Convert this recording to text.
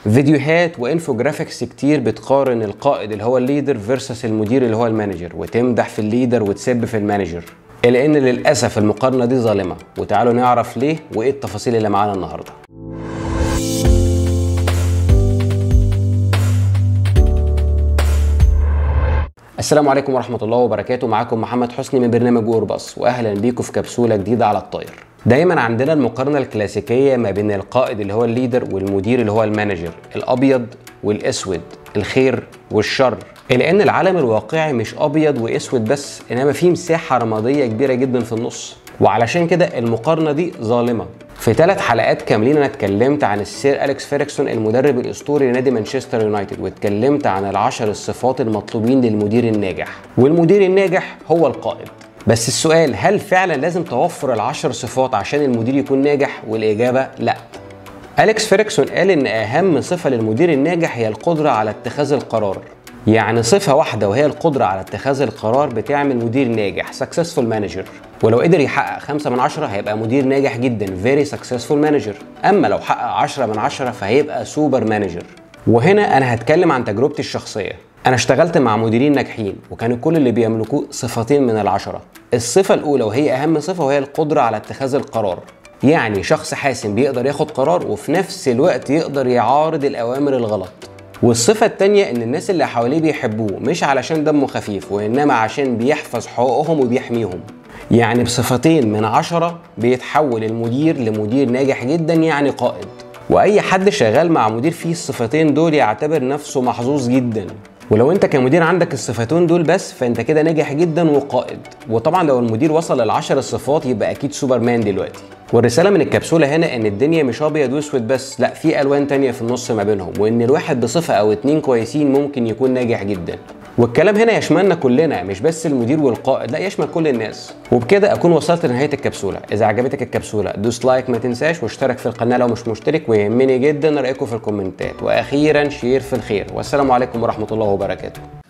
فيديوهات وانفوجرافيكس كتير بتقارن القائد اللي هو الليدر فيرسس المدير اللي هو المانجر وتمدح في الليدر وتسب في المانجر الا ان للاسف المقارنه دي ظالمه وتعالوا نعرف ليه وايه التفاصيل اللي معانا النهارده السلام عليكم ورحمة الله وبركاته معاكم محمد حسني من برنامج اورباص واهلا بيكم في كبسولة جديدة على الطاير دايما عندنا المقارنة الكلاسيكية ما بين القائد اللي هو الليدر والمدير اللي هو المانجر الابيض والاسود الخير والشر الا ان العالم الواقعي مش ابيض واسود بس انما فيه مساحة رمادية كبيرة جدا في النص وعلشان كده المقارنة دي ظالمة في ثلاث حلقات كاملين انا اتكلمت عن السير اليكس فيركسون المدرب الاسطوري لنادي مانشستر يونايتد واتكلمت عن العشر الصفات المطلوبين للمدير الناجح والمدير الناجح هو القائد بس السؤال هل فعلا لازم توفر العشر صفات عشان المدير يكون ناجح والاجابه لا اليكس فيركسون قال ان اهم صفه للمدير الناجح هي القدره على اتخاذ القرار يعني صفة واحدة وهي القدرة على اتخاذ القرار بتعمل مدير ناجح successful manager ولو قدر يحقق خمسة من عشرة هيبقى مدير ناجح جدا very successful manager أما لو حقق عشرة من عشرة فهيبقى سوبر مانجر وهنا أنا هتكلم عن تجربتي الشخصية أنا اشتغلت مع مديرين ناجحين وكانوا كل اللي بيملكوه صفتين من العشرة الصفة الأولى وهي أهم صفة وهي القدرة على اتخاذ القرار يعني شخص حاسم بيقدر ياخد قرار وفي نفس الوقت يقدر يعارض الأوامر الغلط والصفة التانية إن الناس اللي حواليه بيحبوه مش علشان دمه خفيف وإنما عشان بيحفظ حقوقهم وبيحميهم يعني بصفتين من عشرة بيتحول المدير لمدير ناجح جدا يعني قائد وأي حد شغال مع مدير فيه الصفتين دول يعتبر نفسه محظوظ جدا ولو انت كمدير عندك الصفتين دول بس فانت كده ناجح جدا وقائد وطبعا لو المدير وصل للعشر الصفات يبقى اكيد سوبرمان دلوقتي والرسالة من الكبسولة هنا ان الدنيا مش ابيض واسود بس لا في الوان تانية في النص ما بينهم وان الواحد بصفة او اتنين كويسين ممكن يكون ناجح جدا والكلام هنا يشملنا كلنا مش بس المدير والقائد لا يشمل كل الناس وبكده اكون وصلت لنهايه الكبسوله اذا عجبتك الكبسوله دوس لايك ما تنساش واشترك في القناه لو مش مشترك ويهمني جدا رايكم في الكومنتات واخيرا شير في الخير والسلام عليكم ورحمه الله وبركاته